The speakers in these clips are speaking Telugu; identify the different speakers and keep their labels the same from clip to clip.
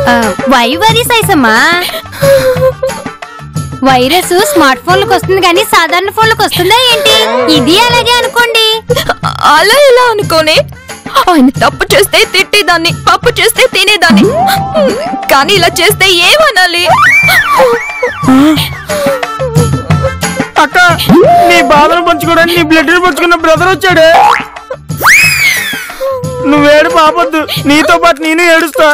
Speaker 1: వై వరీ సైసమ్మా వైరస్ స్మార్ట్ ఫోన్లకు వస్తుంది కానీ సాధారణ ఫోన్లకు వస్తుందా ఏంటి ఇది అలాగే అనుకోండి
Speaker 2: అలా ఎలా అనుకోనే ఆయన తప్పు చేస్తే తిట్టేదాన్ని పప్పు చేస్తే తినేదాన్ని కానీ ఇలా చేస్తే ఏమనాలి
Speaker 3: అక్క నీ బాధను పంచుకోవడానికి నీ బ్లడ్ పంచుకున్న బ్రదర్ వచ్చాడే నువ్వేడు పాపొద్దు నీతో పాటు నేను ఏడుస్తా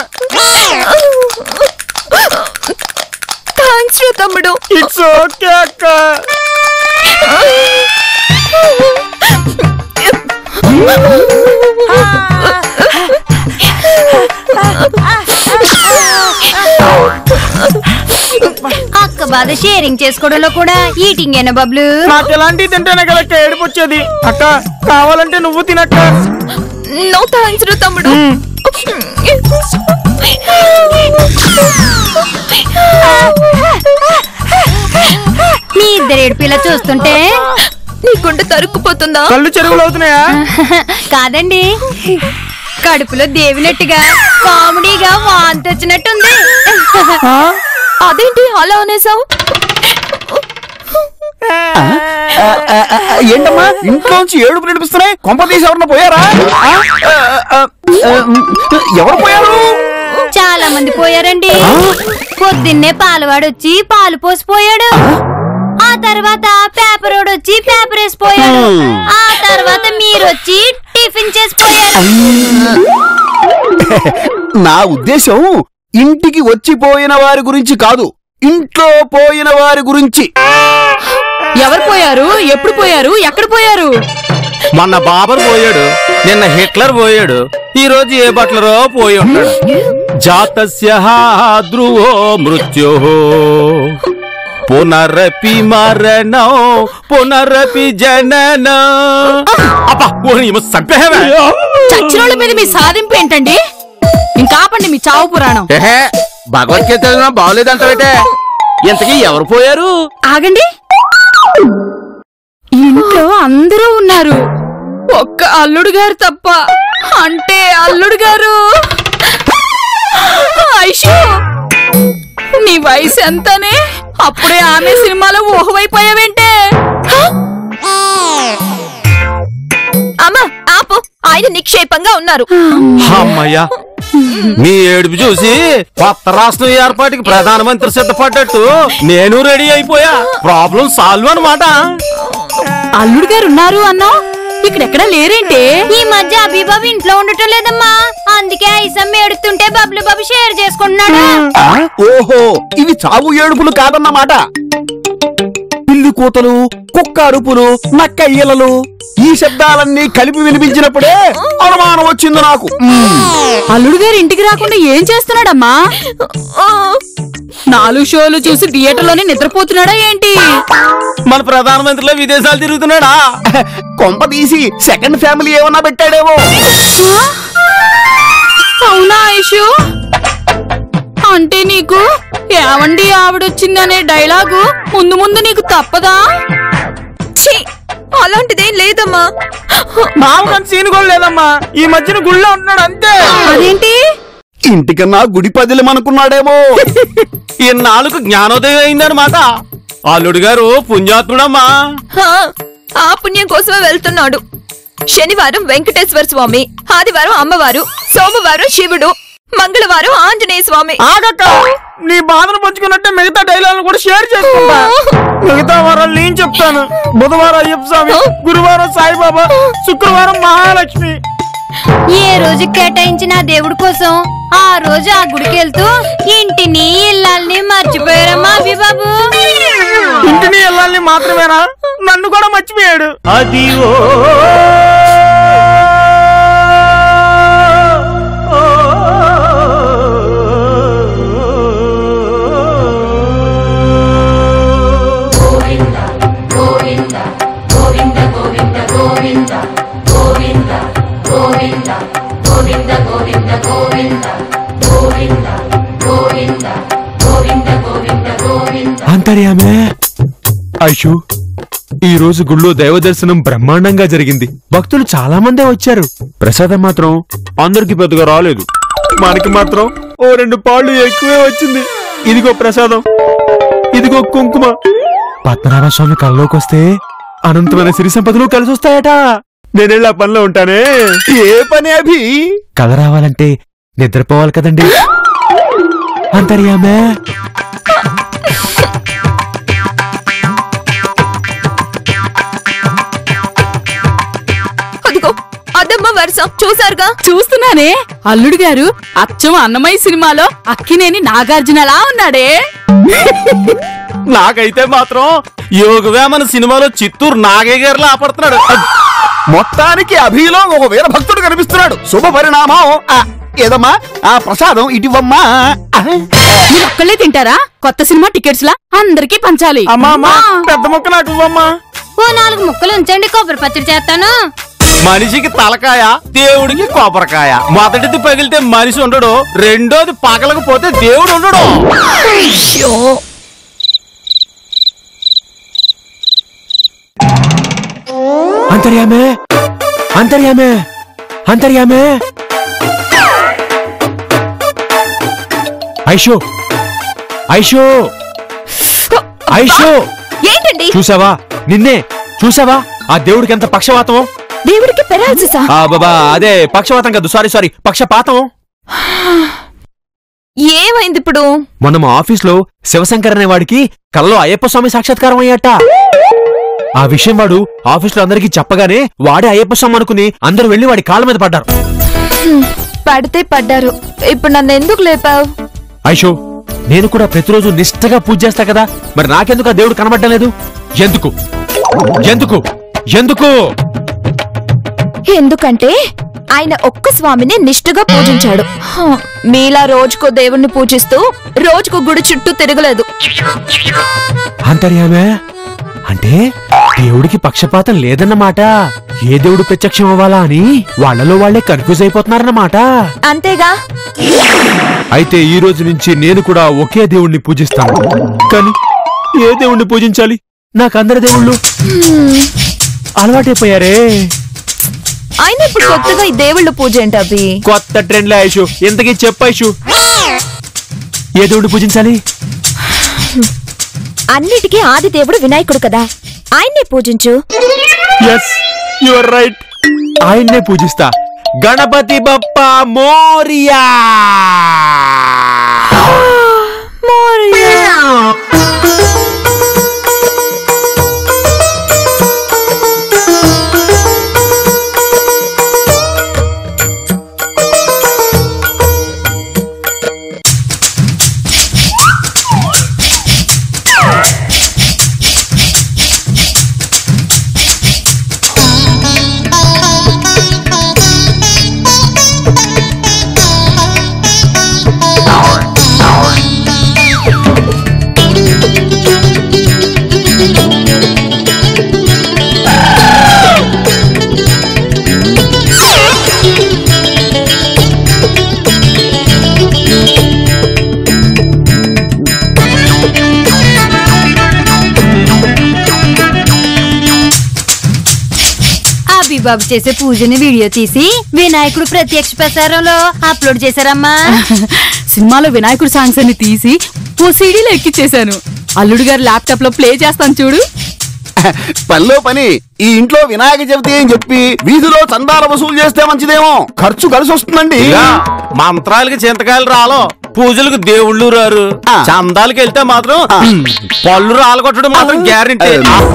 Speaker 2: థ్యాంక్స్ రా తమ్ముడు
Speaker 3: ఇట్స్ ఓకే అక్క
Speaker 1: అక్క బాధ షేరింగ్ చేసుకోవడంలో కూడా ఈటింగ్ ఏనా బబ్లు
Speaker 3: నాకు ఎలాంటివి తింటేనే కదా అక్క ఏడుపు వచ్చేది అక్క కావాలంటే నువ్వు తినక్క
Speaker 2: నో థ్యాంక్స్ రా తమ్ముడు
Speaker 1: మీ ఇద్దరు ఏడుపిల్ల చూస్తుంటే
Speaker 2: నీ గుండె తరుక్కుపోతుందా
Speaker 3: కళ్ళు చెరువులు అవుతున్నాయా
Speaker 1: కాదండి కడుపులో దేవినట్టుగా కామెడీగా వాంతి వచ్చినట్టుంది
Speaker 2: అదేంటి అలా అనేసావు
Speaker 4: ఏంటమ్మా ఇంట్లోంచి ఏడుపు నడిపిస్తున్నాయి కొంప తీసి ఎవరన్నా పోయారా ఆ? ఆ, ఆ, ఆ, ఎవరు పోయారు
Speaker 1: చాలా మంది పోయారండి పొద్దున్నే పాలవాడు వచ్చి పాలు పోసిపోయాడు ఆ తర్వాత పేపర్ వాడు వచ్చి పేపర్ వేసిపోయాడు ఆ తర్వాత మీరు వచ్చి టిఫిన్ చేసిపోయారు
Speaker 4: నా ఉద్దేశం ఇంటికి వచ్చిపోయిన వారి గురించి కాదు ఇంట్లో పోయిన వారి గురించి
Speaker 5: ఎవరు పోయారు ఎప్పుడు పోయారు ఎక్కడ పోయారు
Speaker 6: మొన్న బాబర్ పోయాడు నిన్న హిట్లర్ పోయాడు ఈ రోజు ఏ బట్లరో పోయి ఉంటాడు జాతస్య ధ్రువో మృత్యు పునరపి మరణం పునరపి జనన అబ్బా ఓ ఈమె చంపేవే
Speaker 5: చచ్చినోళ్ళ మీద మీ సాధింపు ఏంటండి ఇంకా ఆపండి మీ చావు పురాణం
Speaker 6: ఏహే భగవద్గీత చదివినా బాగోలేదంటావేటే ఇంతకీ ఎవరు పోయారు
Speaker 5: ఆగండి ఇంట్లో అందరూ ఉన్నారు ఒక్క అల్లుడు గారు తప్ప అంటే అల్లుడు గారు ఐషు నీ వయసు ఎంతనే అప్పుడే ఆమె సినిమాలో ఊహవైపోయావేంటే
Speaker 2: అమ్మా ఆపు ఆయన నిక్షేపంగా ఉన్నారు
Speaker 6: అమ్మయ్యా మీ ఏడుపు చూసి కొత్త రాష్ట్రం ఏర్పాటుకి ప్రధానమంత్రి సిద్ధపడ్డట్టు నేను రెడీ అయిపోయా ప్రాబ్లం సాల్వ్ అన్నమాట
Speaker 5: అల్లుడు గారు ఉన్నారు అన్నా ఇక్కడెక్కడ లేరేంటే
Speaker 1: ఈ మధ్య అభిబాబు ఇంట్లో ఉండటం లేదమ్మా అందుకే ఐసమ్మ ఏడుతుంటే బబ్లు బాబు షేర్ చేసుకుంటున్నాడు
Speaker 4: ఆ? ఓహో ఇవి చావు ఏడుపులు కాదన్నమాట పిల్లి కూతలు కుక్క అరుపులు నక్క ఈలలు ఈ శబ్దాలన్నీ కలిపి వినిపించినప్పుడే అనుమానం వచ్చింది నాకు మ్మ్.
Speaker 5: అల్లుడు గారు ఇంటికి రాకుండా ఏం చేస్తున్నాడమ్మా నాలుగు షోలు చూసి థియేటర్లోనే నిద్రపోతున్నాడా ఏంటి
Speaker 6: మన ప్రధానమంత్రిలో విదేశాలు తిరుగుతున్నాడా
Speaker 4: కొంప తీసి సెకండ్ ఫ్యామిలీ ఏమన్నా పెట్టాడేమో
Speaker 5: అవునా ఐషు అంటే నీకు ఏమండి ఆవిడొచ్చిందనే డైలాగు ముందు ముందు నీకు తప్పదా
Speaker 2: ఛీ అలాంటిదేం లేదమ్మా
Speaker 3: మామూలు సీన్ కూడా లేదమ్మా ఈ మధ్యన గుళ్ళో ఉంటున్నాడు అంతే
Speaker 5: అదేంటి
Speaker 4: ఇంటికన్నా గుడి పదిలమనుకున్నాడేమో
Speaker 6: ఇన్నాళ్ళకు జ్ఞానోదయం అయిందనమాట అల్లుడు గారు పుణ్యాత్ముడమ్మా
Speaker 2: హా, ఆ పుణ్యం కోసమే వెళ్తున్నాడు శనివారం వెంకటేశ్వర స్వామి ఆదివారం అమ్మవారు సోమవారం శివుడు మంగళవారం ఆంజనేయ స్వామి
Speaker 3: ఆగక్క నీ బాధను పంచుకున్నట్టే మిగతా డైలాగ్ కూడా షేర్ చేసుకుంటా మిగతా వారాలు నేను చెప్తాను బుధవారం అయ్యప్ప స్వామి గురువారం సాయిబాబా శుక్రవారం మహాలక్ష్మి
Speaker 1: ఏ రోజు కేటాయించిన ఆ దేవుడి కోసం ఆ రోజు ఆ గుడికి వెళ్తూ ఇంటిని ఇల్లాల్ని మర్చిపోయారమ్మా అభిబాబు
Speaker 3: ఇంటిని వెళ్ళాలని మాత్రమేనా నన్ను కూడా మర్చిపోయాడు అది
Speaker 7: అంతర్యామే ఐషు ఈ రోజు గుళ్ళో దైవ దర్శనం బ్రహ్మాండంగా జరిగింది భక్తులు చాలా మందే వచ్చారు ప్రసాదం మాత్రం అందరికి పెద్దగా రాలేదు మనకి మాత్రం ఓ రెండు పాళ్ళు ఎక్కువే వచ్చింది ఇదిగో ప్రసాదం ఇదిగో కుంకుమ పద్మనాభ స్వామి కల్లోకి వస్తే అనంతమైన సిరి సంపదలు కలిసి వస్తాయట నేనెళ్ళి ఆ పనిలో ఉంటానే
Speaker 4: ఏ పని అభి
Speaker 7: కథ రావాలంటే నిద్రపోవాలి కదండి అంతర్యామే
Speaker 2: అదిగో అదమ్మ వరుస చూసారుగా
Speaker 5: చూస్తున్నానే అల్లుడు గారు అచ్చం అన్నమయ్య సినిమాలో అక్కినేని నాగార్జునలా ఉన్నాడే
Speaker 6: నాకైతే మాత్రం యోగవేమన సినిమాలో చిత్తూరు నాగయ్య గారిలో ఆపడుతున్నాడు
Speaker 4: మొత్తానికి అభిలో ఒక వీర భక్తుడు కనిపిస్తున్నాడు శుభ పరిణామం ఆ, ఏదమ్మా ఆ ప్రసాదం ఇటివమ్మా ఆ,
Speaker 5: మీరు ఒక్కళ్ళే తింటారా కొత్త సినిమా టికెట్స్ లా అందరికీ పంచాలి
Speaker 3: అమ్మా అమ్మా
Speaker 5: ఆ.
Speaker 3: పెద్ద ముక్క నాకు ఇవ్వమ్మా
Speaker 1: ఓ నాలుగు ముక్కలు ఉంచండి కొబ్బరి పచ్చడి చేస్తాను
Speaker 6: మనిషికి తలకాయ దేవుడికి కొబ్బరికాయ మొదటిది పగిలితే మనిషి ఉండడు రెండోది పగలకపోతే దేవుడు ఉండడు
Speaker 2: అయ్యో
Speaker 7: అంతర్యామే అంతర్యామే అంతర్యామే ఐషో ఐషో ఐషో
Speaker 2: ఏంటండి
Speaker 7: చూసావా నిన్నే చూసావా ఆ దేవుడికి ఎంత పక్షవాతం
Speaker 2: దేవుడికి పెరాల్సిసా
Speaker 7: ఆ బాబా అదే పక్షవాతం కాదు సారీ సారీ పక్షపాతం
Speaker 2: ఏమైంది ఇప్పుడు
Speaker 7: మొన్న మా ఆఫీస్ లో శివశంకర్ అనే వాడికి కల్లో అయ్యప్ప స్వామి సాక్షాత్కారం అయ్యాట ఆ విషయం వాడు ఆఫీస్ లో అందరికీ చెప్పగానే వాడే అయ్యప్ప స్వామి అనుకుని అందరూ వెళ్లి వాడి కాళ్ళ మీద పడ్డారు
Speaker 2: పడితే పడ్డారు ఇప్పుడు నన్ను ఎందుకు లేపావు
Speaker 7: ఐషో నేను కూడా ప్రతిరోజు నిష్ఠగా పూజ చేస్తా కదా మరి నాకెందుకు ఆ దేవుడు కనబడ్డం లేదు ఎందుకు ఎందుకు ఎందుకు
Speaker 2: ఎందుకంటే ఆయన ఒక్క స్వామిని నిష్ఠగా పూజించాడు హ, మీలా రోజుకో దేవుణ్ణి పూజిస్తూ రోజుకో గుడి చుట్టూ తిరగలేదు
Speaker 7: అంతర్యామే అంటే దేవుడికి పక్షపాతం లేదన్నమాట ఏ దేవుడు ప్రత్యక్షం అవ్వాలా అని వాళ్ళలో వాళ్ళే కన్ఫ్యూజ్ అయిపోతున్నారన్నమాట
Speaker 2: అంతేగా
Speaker 7: అయితే ఈ రోజు నుంచి నేను కూడా ఒకే దేవుణ్ణి పూజిస్తాను కానీ ఏ దేవుణ్ణి పూజించాలి నాకు అందరి దేవుళ్ళు అలవాటైపోయారే
Speaker 2: ఆయన ఇప్పుడు కొత్తగా ఈ దేవుళ్ళ పూజ ఏంటి అభి
Speaker 7: కొత్త ట్రెండ్లే ఐషు ఇంతకీ చెప్పు ఐషు ఏ దేవుడిని పూజించాలి
Speaker 2: అన్నిటికీ ఆది దేవుడు వినాయకుడు కదా ఆయన్నే పూజించు
Speaker 7: ఎస్ యువర్ రైట్ ఆయన్నే పూజిస్తా గణపతి బప్ప మోరియా
Speaker 1: అభిబాబు చేసే పూజని వీడియో తీసి వినాయకుడు ప్రత్యక్ష ప్రసారంలో అప్లోడ్ చేశారమ్మా
Speaker 5: సినిమాలో వినాయకుడు సాంగ్స్ అన్ని తీసి ఓ సీడీలో ఎక్కిచ్చేశాను అల్లుడు గారు ల్యాప్టాప్ లో ప్లే చేస్తాను చూడు
Speaker 4: పనిలో పని ఈ ఇంట్లో వినాయక చవితి అని చెప్పి వీధిలో చందాల వసూలు చేస్తే మంచిదేమో ఖర్చు కలిసి వస్తుందండి
Speaker 6: ఇక మంత్రాలకి చింతకాయలు రాలో పూజలకు దేవుళ్ళు రారు
Speaker 4: ఆ.
Speaker 6: చందాలకి వెళ్తే మాత్రం
Speaker 4: ఆ.
Speaker 6: పళ్ళు రాలగొట్టడం మాత్రం గ్యారెంటీ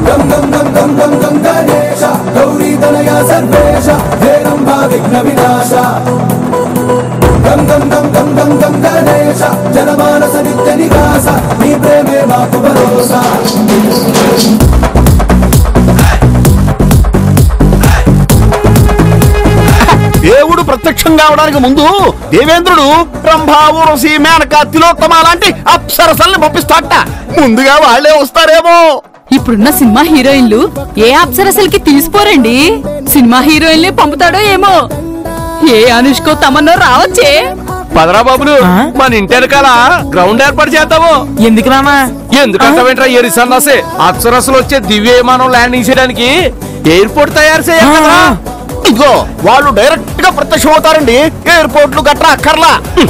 Speaker 4: దేవుడు ప్రత్యక్షం కావడానికి ముందు దేవేంద్రుడు బ్రహ్మ ఊరసి మేనక తిలోత్తమ లాంటి అప్సరసల్ని పంపిస్తాట ముందుగా వాళ్ళే వస్తారేమో
Speaker 5: ఇప్పుడున్న సినిమా హీరోయిన్లు ఏ అప్సరసలకి తీసిపోరండి సినిమా హీరోయిన్లే పంపుతాడో ఏమో ఏ అనుష్కో తమన్నో రావచ్చే
Speaker 6: పదరా బాబులు మన ఇంటి వెనకాల గ్రౌండ్ ఏర్పాటు చేద్దాము
Speaker 3: ఎందుకు నానా
Speaker 6: ఎందుకంటే ఎరి సన్నాసే అప్సరసలు వచ్చే దివ్య విమానం ల్యాండింగ్ చేయడానికి ఎయిర్పోర్ట్ తయారు చేయాలి కదా
Speaker 4: ఇదిగో వాళ్ళు డైరెక్ట్ గా ప్రత్యక్షం అవుతారండి ఎయిర్పోర్ట్లు గట్రా అక్కర్లా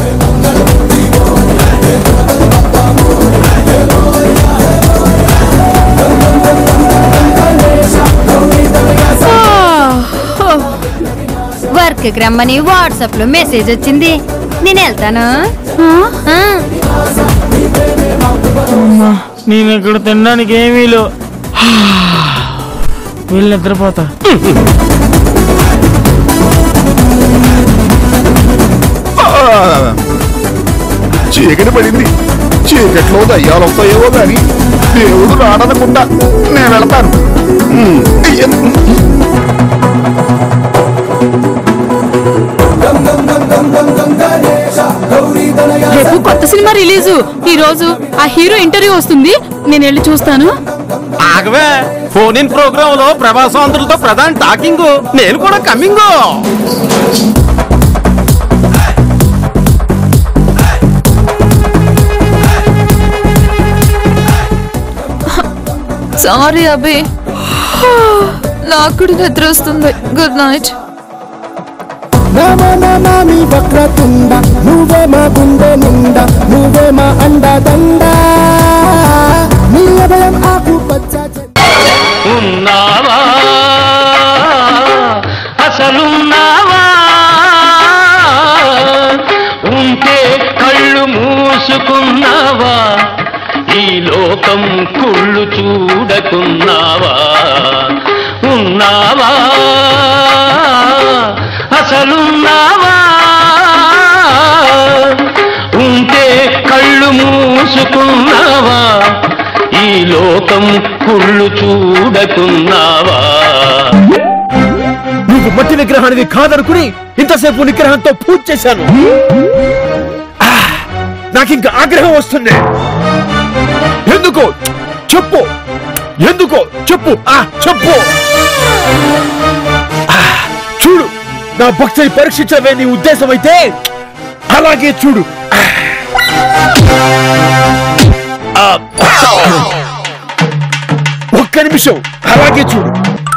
Speaker 1: వర్క్ కి రమ్మని వాట్సాప్ లో మెసేజ్ వచ్చింది నేను వెళ్తాను ఆ.
Speaker 3: నేను ఇక్కడ తినడానికి ఏమీ లేవు వీళ్ళు నిద్రపోతా
Speaker 4: చీకటి పడింది చీకట్లో దయ్యాలు వస్తాయేమో గాని దేవుడు రాడనకుండా నేను వెళ్తాను ఉమ్,
Speaker 5: రేపు కొత్త సినిమా రిలీజ్ ఈ రోజు ఆ హీరో ఇంటర్వ్యూ వస్తుంది నేను వెళ్ళి చూస్తాను
Speaker 6: ఆగవే ఫోన్ ఇన్ ప్రోగ్రామ్ లో ప్రభాసవంతులతో ప్రధాన టాకింగ్ నేను కూడా కమింగ్
Speaker 2: సారీ అభి నాకు కూడా నిద్ర వస్తుంది గుడ్ నైట్
Speaker 8: నమనమామి వక్రతుండ నువ్వే మా గుండె నిండా నువ్వే మా అండదండ నీ అభయం ఆకు పచ్చ
Speaker 9: ఉన్నావా అసలున్నావా ఉంటే కళ్ళు మూసుకున్నావా ఈ లోకం కుళ్ళు చూడకున్నావా ఉన్నావా అసలున్నావా ఉంటే కళ్ళు మూసుకున్నావా ఈ లోకం కుళ్ళు చూడకున్నావా
Speaker 7: నువ్వు మట్టి విగ్రహానికి కాదనుకుని ఇంతసేపు నిగ్రహంతో పూజ చేశాను ఆ, నాకింక ఆగ్రహం వస్తుంది ఎందుకు చెప్పు ఎందుకో చెప్పు ఆ చెప్పు ఆ, చూడు నా భక్తిని పరీక్షించవే నీ ఉద్దేశం అయితే అలాగే చూడు ఆ, ఒక్క నిమిషం అలాగే చూడు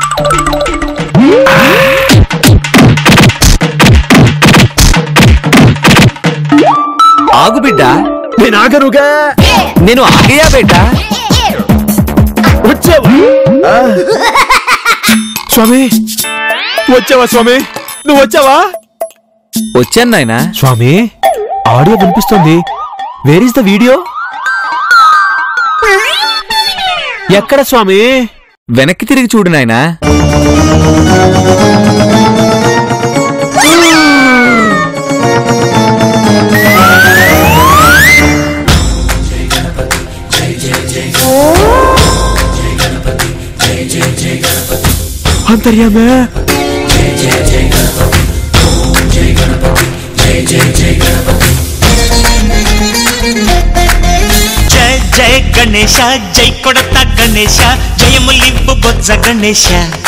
Speaker 10: ఆగు బిడ్డ
Speaker 7: నేను ఆగనుగా
Speaker 10: నేను ఆగయా బిడ్డ
Speaker 7: వచ్చావా ఆ. స్వామి వచ్చావా స్వామి నువ్వు వచ్చావా
Speaker 10: వచ్చాను నాయనా
Speaker 7: స్వామి ఆడియో వినిపిస్తుంది వేర్ ఇస్ ద వీడియో ఎక్కడ స్వామి
Speaker 10: వెనక్కి తిరిగి చూడు నాయనా
Speaker 7: అంతర్యామే
Speaker 11: జయ జయ గణేಶ జై కొడత గణేಶ జయములింపు బొజ్జ గణేశ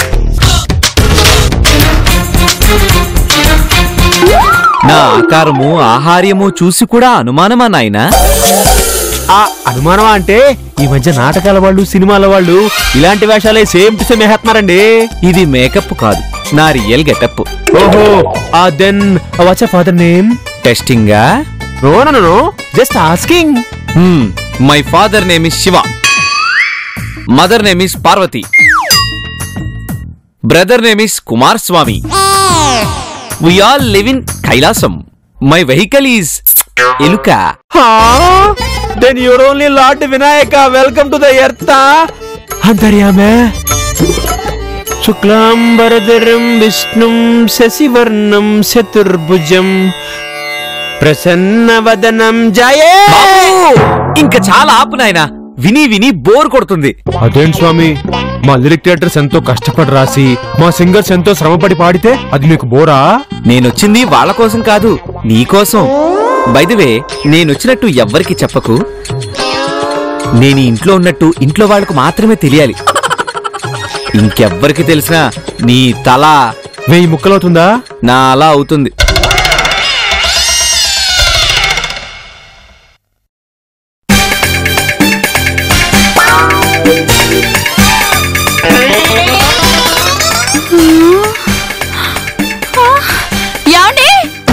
Speaker 10: నా ఆకారము ఆహార్యము చూసి కూడా అనుమానమా నాయనా
Speaker 7: ఆ అనుమానం అంటే ఈ మధ్య నాటకాల వాళ్ళు సినిమాల వాళ్ళు ఇలాంటి వేషాలే సేమ్ టు సేమ్ వేస్తున్నారండి
Speaker 10: ఇది మేకప్ కాదు నా రియల్ గెటప్
Speaker 7: ఓహో ఆ దెన్ వాట్స్ ఫాదర్ నేమ్
Speaker 10: టెస్టింగా
Speaker 7: no no no just asking
Speaker 10: my father name is Shiva mother name is Parvati brother name is Kumar Swami we all live in Kailasam my vehicle is ఎలుక
Speaker 7: then your only lord Vinayaka welcome to the earth అంతర్యామే శుక్లాంబరధరం విష్ణుం శశివర్ణం చతుర్భుజం ప్రసన్నవదనం జయే
Speaker 10: ఇంకా చాలా ఆపు నాయనా విని విని బోర్ కొడుతుంది
Speaker 7: అదేంటి స్వామి మా లిరిక్ థియేటర్స్ ఎంతో కష్టపడి రాసి మా సింగర్స్ ఎంతో శ్రమపడి పాడితే అది మీకు బోరా
Speaker 10: నేనొచ్చింది వాళ్ళ కోసం కాదు నీ కోసం బైదవే నేనొచ్చినట్టు ఎవ్వరికి చెప్పకు నేను ఈ ఇంట్లో ఉన్నట్టు ఇంట్లో వాళ్ళకు మాత్రమే తెలియాలి ఇంకెవ్వరికి తెలిసినా నీ తల
Speaker 7: వెయ్యి ముక్కలవుతుందా
Speaker 10: నా అలా అవుతుంది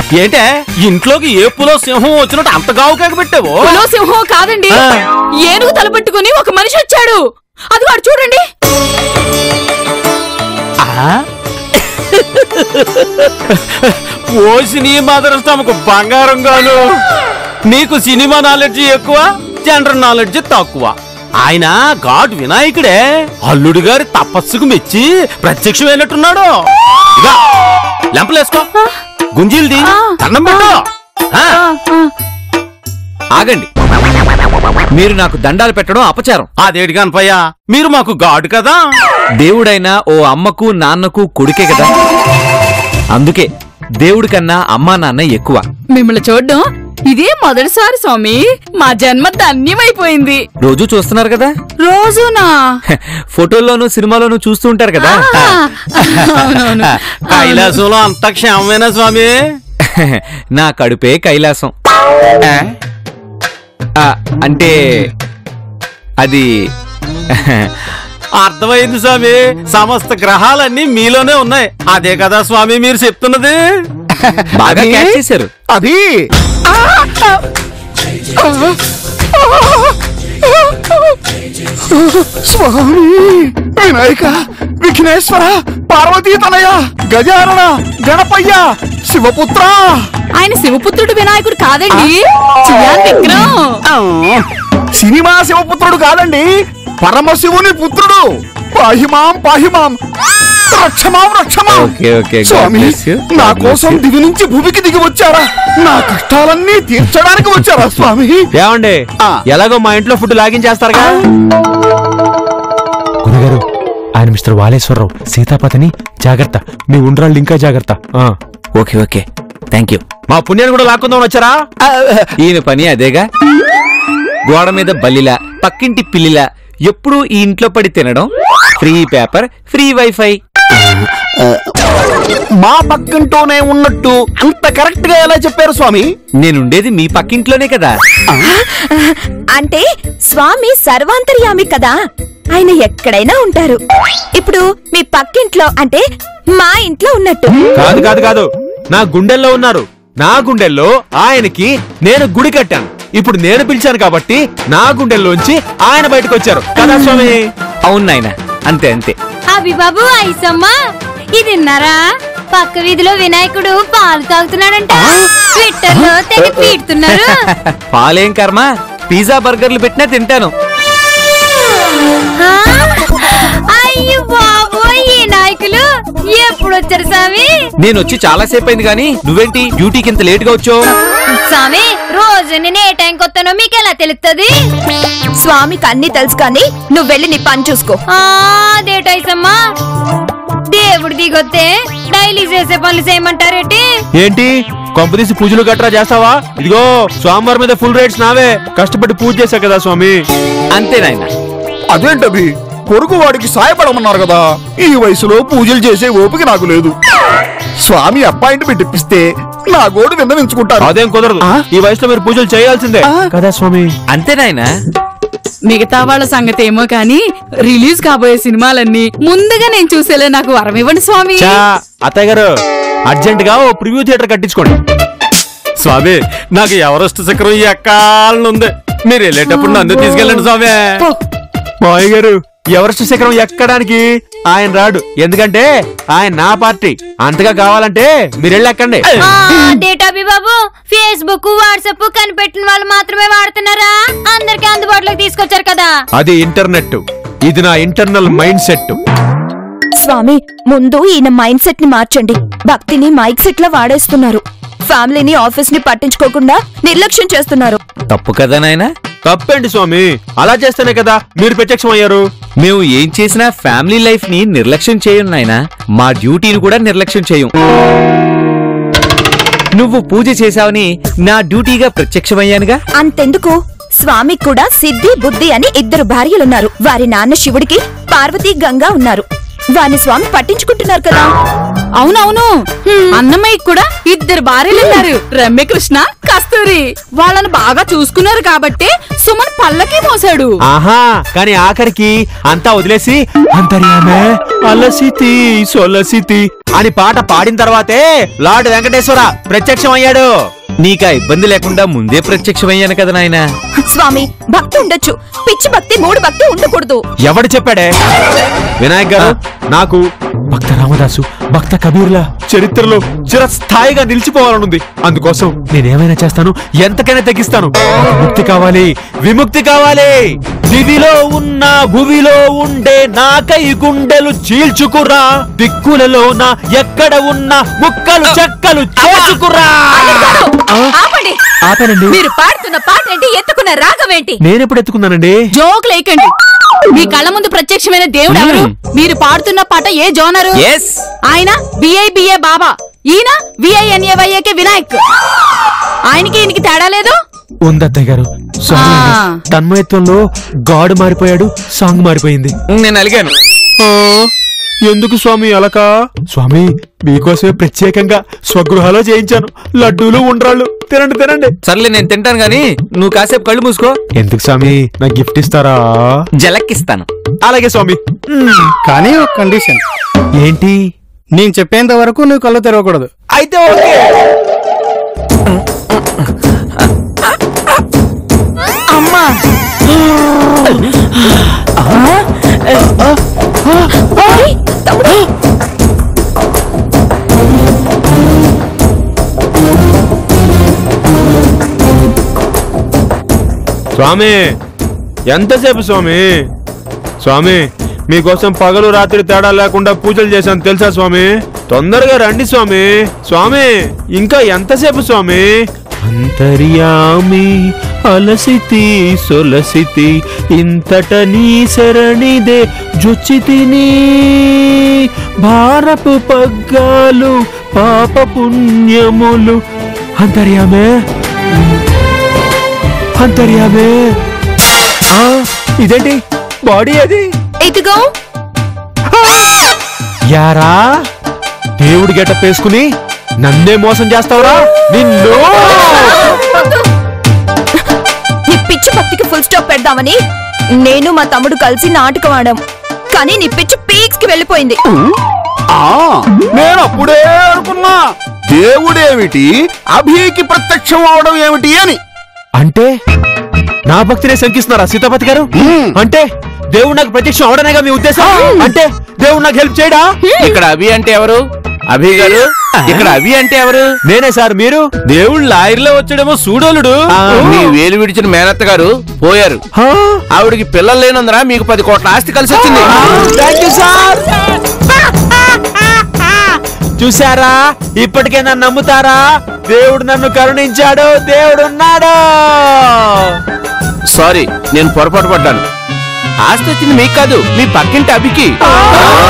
Speaker 6: ఏంటే ఇంట్లోకి ఏ పులో సింహం వచ్చినట్టు అంత గావు కేక పెట్టావు
Speaker 5: పులో సింహం కాదండి
Speaker 6: ఆ.
Speaker 5: ఏనుగు తలపెట్టుకుని ఒక మనిషి వచ్చాడు అది వాడు చూడండి
Speaker 6: ఓ సినిమా తమకు బంగారం గాను నీకు సినిమా నాలెడ్జ్ ఎక్కువ జనరల్ నాలెడ్జ్ తక్కువ ఆయన గాడ్ వినాయకుడే అల్లుడు గారి తపస్సుకు మెచ్చి ప్రత్యక్షమైనట్టున్నాడు ఇగా, లెంపలేసుకో గుంజీలది దండం పెట్టు ఆ,
Speaker 10: ఆగండి మీరు నాకు దండాలు పెట్టడం అపచారం
Speaker 6: అదేటి కనపయ్య మీరు మాకు గాడ్ కదా
Speaker 10: దేవుడైనా ఓ అమ్మకు నాన్నకు కొడుకే కదా అందుకే దేవుడి కన్నా అమ్మా నాన్న ఎక్కువ
Speaker 5: మిమ్మల్ని చూడడం ఇదే మొదటిసారి స్వామి మా జన్మ ధన్యమైపోయింది
Speaker 10: రోజు చూస్తున్నారు కదా
Speaker 5: రోజునా
Speaker 10: ఫోటోల్లోనూ సినిమాలోనూ చూస్తూ ఉంటారు కదా
Speaker 5: అవునవును
Speaker 6: కైలాసంలో అంత క్షేమమేనా స్వామి
Speaker 10: నా కడుపే కైలాసం ఆ, అంటే అది
Speaker 6: అర్థమైంది స్వామి సమస్త గ్రహాలన్నీ మీలోనే ఉన్నాయి అదే కదా స్వామి మీరు చెప్తున్నది
Speaker 10: బాగా
Speaker 4: అది-
Speaker 10: క్యాచ్ చేశారు
Speaker 4: అది స్వామి వినాయక విఘ్నేశ్వర పార్వతీ తనయ గజానన గణపయ్య శివపుత్ర
Speaker 5: ఆయన శివపుత్రుడు వినాయకుడు కాదండి చియాన్ విక్రమ్
Speaker 4: సినిమా శివపుత్రుడు కాదండి పరమశివుని పుత్రుడు పాహిమాం పాహిమాం రక్షమాం రక్షమాం
Speaker 10: ఓకే, ఓకే, God
Speaker 4: స్వామి
Speaker 10: bless you. God
Speaker 4: నా
Speaker 10: bless
Speaker 4: కోసం
Speaker 10: you.
Speaker 4: దివి నుంచి భూమికి దిగి వచ్చారా నా కష్టాలన్నీ తీర్చడానికి వచ్చారా స్వామి
Speaker 7: ఏమండి
Speaker 4: ఆ.
Speaker 7: ఎలాగో మా ఇంట్లో ఫుడ్ లాగించేస్తారుగా గురుగారు ఆయన మిస్టర్ వాలేశ్వరరావు సీతాపతిని జాగ్రత్త మీ ఉండ్రాళ్ళు ఇంకా జాగ్రత్త ఆ.
Speaker 10: ఓకే ఓకే థ్యాంక్ యూ
Speaker 7: మా పుణ్యాన్ని కూడా లాక్కుందాం వచ్చారా
Speaker 10: ఈయన పని అదేగా గోడ మీద బల్లిలా పక్కింటి పిల్లిలా ఎప్పుడూ ఈ ఇంట్లో పడి తినడం ఫ్రీ పేపర్ ఫ్రీ వైఫై
Speaker 4: మా పక్కంటోనే ఉన్నట్టు అంత కరెక్ట్ గా ఎలా చెప్పారు స్వామి
Speaker 10: నేనుండేది మీ పక్కింట్లోనే కదా
Speaker 2: అంటే స్వామి సర్వాంతర్యామి కదా ఆయన ఎక్కడైనా ఉంటారు ఇప్పుడు మీ పక్కింట్లో అంటే మా ఇంట్లో ఉన్నట్టు
Speaker 7: కాదు కాదు కాదు నా గుండెల్లో ఉన్నారు నా గుండెల్లో ఆయనకి నేను గుడి కట్టాను ఇప్పుడు నేను పిలిచాను కాబట్టి నా గుండెల్లోంచి ఆయన బయటకు వచ్చారు కదా స్వామి
Speaker 10: అవును నాయన అంతే అంతే
Speaker 1: అవి బాబు ఐసమ్మ ఇది విన్నారా పక్క వీధిలో వినాయకుడు పాలు తాగుతున్నాడంట ట్విట్టర్ లో తెగ పీడుతున్నారు
Speaker 10: పాలేం కర్మ పిజ్జా బర్గర్లు పెట్టినా తింటాను
Speaker 1: ఆ? అయ్యో బాబోయ్ ఈ నాయకులు ఎప్పుడు వచ్చారు స్వామి
Speaker 10: నేను వచ్చి చాలా సేపు అయింది కానీ నువ్వేంటి డ్యూటీకి ఇంత లేట్ గా వచ్చావు
Speaker 1: స్వామి రోజు నేను ఏ టైంకి వస్తానో మీకు ఎలా తెలుస్తుంది
Speaker 2: స్వామికి అన్ని తెలుసు కానీ నువ్వు వెళ్ళి నీ పని చూసుకో
Speaker 1: అదేటైసమ్మా దేవుడు దిగొత్తే డైలీ చేసే పనులు చేయమంటారేటి
Speaker 7: ఏంటి కొంపదీసి పూజలు గట్రా చేస్తావా ఇదిగో స్వామివారి మీద ఫుల్ రేట్స్ నావే కష్టపడి పూజ చేశా కదా స్వామి
Speaker 10: అంతే నాయన
Speaker 4: అదేంటవి పొరుగు వాడికి సాయపడమన్నారు కదా ఈ వయసులో పూజలు చేసే ఓపిక నాకు లేదు స్వామి అపాయింట్మెంట్ ఇప్పిస్తే నా గోడు విన్నవించుకుంటారు
Speaker 7: అదేం కుదరదు
Speaker 4: ఆ?
Speaker 7: ఈ వయసులో మీరు పూజలు చేయాల్సిందే
Speaker 4: ఆ?
Speaker 7: కదా స్వామి
Speaker 10: అంతే నాయన
Speaker 5: మిగతా వాళ్ళ సంగతి ఏమో కానీ రిలీజ్ కాబోయే సినిమాలన్నీ ముందుగా నేను చూసేలా నాకు వరం ఇవ్వండి స్వామి
Speaker 7: చా అత్తయ్య గారు అర్జెంట్ గా ఓ ప్రివ్యూ థియేటర్ కట్టించుకోండి
Speaker 6: స్వామి నాకు ఎవరెస్ట్ శిఖరం ఎక్కాలని ఉంది మీరు వెళ్ళేటప్పుడు నన్ను తీసుకెళ్ళండి స్వామి
Speaker 7: మావయ్య గారు ఎవరెస్ట్ శిఖరం ఎక్కడానికి ఆయన రాడు ఎందుకంటే ఆయన నా పార్టీ అంతగా కావాలంటే మీరు వెళ్ళి ఎక్కండి
Speaker 1: డేటాబి బాబు ఫేస్బుక్ వాట్సాప్ కనిపెట్టిన వాళ్ళు మాత్రమే వాడుతున్నారా అందరికి అందుబాటులోకి తీసుకొచ్చారు కదా
Speaker 7: అది ఇంటర్నెట్ ఇది నా ఇంటర్నల్ మైండ్ సెట్
Speaker 2: స్వామి ముందు ఈయన మైండ్ సెట్ ని మార్చండి భక్తిని మైక్ సెట్ లా వాడేస్తున్నారు ఫ్యామిలీని ఆఫీస్ ని పట్టించుకోకుండా నిర్లక్ష్యం చేస్తున్నారు
Speaker 10: తప్పు కదా నాయనా
Speaker 7: తప్పేంటి స్వామి అలా చేస్తేనే కదా మీరు ప్రత్యక్షం అయ్యారు
Speaker 10: మేము ఏం చేసినా ఫ్యామిలీ లైఫ్ ని నిర్లక్ష్యం చేయం నాయనా మా డ్యూటీని కూడా నిర్లక్ష్యం చేయం నువ్వు పూజ చేశావని నా డ్యూటీగా ప్రత్యక్షమయ్యానుగా
Speaker 2: అంతెందుకు స్వామికి కూడా సిద్ధి బుద్ధి అని ఇద్దరు భార్యలున్నారు వారి నాన్న శివుడికి పార్వతీ గంగా ఉన్నారు వారిని స్వామి పట్టించుకుంటున్నారు కదా
Speaker 5: అవునవును అన్నమయ్య కూడా ఇద్దరు భార్యలు ఉన్నారు రమ్యకృష్ణ కస్తూరి వాళ్ళని బాగా చూసుకున్నారు కాబట్టి సుమన్ పల్లకి మోసాడు
Speaker 7: ఆహా కానీ ఆఖరికి అంతా వదిలేసి అంతర్యామే అలసితి సొలసితి అని పాట పాడిన తర్వాతే లార్డ్ వెంకటేశ్వర ప్రత్యక్షం అయ్యాడు
Speaker 10: నీకా ఇబ్బంది లేకుండా ముందే ప్రత్యక్షమయ్యాను కదా నాయనా
Speaker 2: స్వామి భక్తి ఉండొచ్చు పిచ్చి భక్తి మూడు భక్తి ఉండకూడదు
Speaker 7: ఎవడు చెప్పాడే వినాయక్ గారు నాకు భక్త రామదాసు భక్త కబీర్ల చరిత్రలో చిరస్థాయిగా నిలిచిపోవాలనుంది అందుకోసం నేనేమైనా చేస్తాను ఎంతకైనా తగ్గిస్తాను నాకు ముక్తి కావాలి విముక్తి కావాలి దివిలో ఉన్న భువిలో ఉండే నాకై గుండెలు చీల్చుకురా దిక్కులలోన ఎక్కడ ఉన్న ముక్కలు చెక్కలు చేసుకురా
Speaker 5: ఆపండి
Speaker 7: ఆపనండి
Speaker 5: మీరు పాడుతున్న పాట ఏంటి ఎత్తుకున్న రాగం ఏంటి
Speaker 7: నేనెప్పుడు ఎత్తుకున్నానండి
Speaker 5: జోక్ లేకండి మీ కళ్ళ ముందు ప్రత్యక్షమైన దేవుడు ఎవరు మీరు పాడుతున్న పాట ఏ జోనరు
Speaker 10: ఎస్
Speaker 5: ఆయన బిఐబిఏ బాబా ఈయన విఐఎన్ఏవైఏకే వినాయక్ ఆయనకి ఈయనకి తేడా లేదు
Speaker 7: ఉందత్తయ్య గారు సారీ అండి.
Speaker 5: ఆ.
Speaker 7: తన్మయత్వంలో గాడ్ మారిపోయాడు సాంగ్ మారిపోయింది
Speaker 10: నేను అలిగాను
Speaker 7: ఎందుకు స్వామి అలక స్వామి మీకోసమే ప్రత్యేకంగా స్వగృహలో చేయించాను లడ్డూలు ఉండ్రాళ్ళు తినండి తినండి
Speaker 10: సర్లే నేను తింటాను గాని నువ్వు కాసేపు కళ్ళు మూసుకో
Speaker 7: ఎందుకు స్వామి నాకు గిఫ్ట్ ఇస్తారా
Speaker 10: జలక్కిస్తాను
Speaker 7: అలాగే స్వామి
Speaker 3: కానీ ఒక కండిషన్
Speaker 7: ఏంటి
Speaker 3: నేను చెప్పేంత వరకు నువ్వు కళ్ళు తెరవకూడదు
Speaker 7: అయితే ఓకే స్వామి ఎంతసేపు స్వామి స్వామి మీకోసం పగలు రాత్రి తేడా లేకుండా పూజలు చేశాను తెలుసా స్వామి తొందరగా రండి స్వామి స్వామి ఇంకా ఎంతసేపు స్వామి అంతర్యామి అలసితి సొలసితి ఇంతట నీ శరణిదే జొచ్చితిని భారపు పగ్గాలు పాప పుణ్యములు అంతర్యామే అంతర్యామే ఆ, ఇదేంటి బాడీ అది
Speaker 2: ఇదిగో
Speaker 7: యారా దేవుడి గెటప్ వేసుకుని నన్నే మోసం చేస్తావురా నిన్ను
Speaker 2: నీ పిచ్చి భక్తికి ఫుల్ స్టాప్ పెడదామని నేను మా తమ్ముడు కలిసి నాటకం ఆడాం కానీ నీ పిచ్చి పీక్స్ కి వెళ్ళిపోయింది
Speaker 4: ఆ నేను అప్పుడే అనుకున్నా దేవుడేమిటి అభికి ప్రత్యక్షం అవడం ఏమిటి అని
Speaker 7: అంటే నా భక్తినే శంకిస్తున్నారా సీతాపతి గారు అంటే దేవుడు నాకు ప్రత్యక్షం అవడనేగా మీ ఉద్దేశం అంటే దేవుడు నాకు హెల్ప్ చేయడా
Speaker 10: ఇక్కడ అభి అంటే ఎవరు అభి గారు ఇక్కడ అభి అంటే ఎవరు
Speaker 7: నేనే సార్ మీరు
Speaker 6: దేవుడు లాయర్లో వచ్చాడేమో సూడోలుడు
Speaker 7: ఆ,
Speaker 10: మీ వేలు విడిచిన మేనత్త గారు పోయారు
Speaker 7: ఆ,
Speaker 10: ఆవిడికి పిల్లలు లేనందున మీకు పది కోట్ల ఆస్తి కలిసి వచ్చింది
Speaker 7: థాంక్ యూ సార్ చూసారా ఇప్పటికే నన్ను నమ్ముతారా దేవుడు నన్ను కరుణించాడు దేవుడు ఉన్నాడు
Speaker 10: సారీ నేను పొరపాటు పడ్డాను ఆస్తి వచ్చింది మీకు కాదు మీ పక్కింటి అభికి